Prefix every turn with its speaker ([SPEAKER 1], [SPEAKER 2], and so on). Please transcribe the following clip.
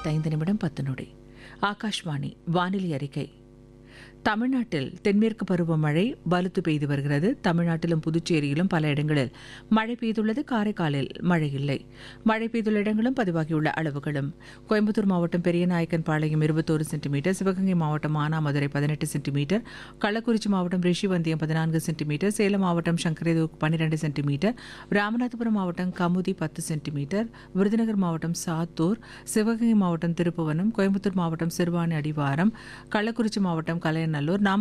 [SPEAKER 1] ஐம்பத்தைந்து நிமிடம் பத்து நொடி ஆகாஷ்வாணி வானிலை அறிக்கை தமிழ்நாட்டில் தென்மேற்கு பருவமழை வலுத்து பெய்து வருகிறது தமிழ்நாட்டிலும் புதுச்சேரியிலும் பல இடங்களில் மழை பெய்துள்ளது காரைக்காலில் மழை இல்லை மழை பெய்துள்ள இடங்களும் பதிவாகியுள்ள அளவுகளும் கோயம்புத்தூர் மாவட்டம் பெரியநாயக்கன் பாளையம் இருபத்தோரு சென்டிமீட்டர் சிவகங்கை மாவட்டம் மானாமதுரை பதினெட்டு சென்டிமீட்டர் கள்ளக்குறிச்சி மாவட்டம் ரிஷிவந்தியம் பதினான்கு சென்டிமீட்டர் சேலம் மாவட்டம் சங்கரேதூர் பன்னிரெண்டு சென்டிமீட்டர் ராமநாதபுரம் மாவட்டம் கமுதி பத்து சென்டிமீட்டர் விருதுநகர் மாவட்டம் சாத்தூர் சிவகங்கை மாவட்டம் திருப்புவனம் கோயம்புத்தூர் மாவட்டம் சிறுவாணி அடிவாரம் கள்ளக்குறிச்சி மாவட்டம் கலையநல்லூர் நாம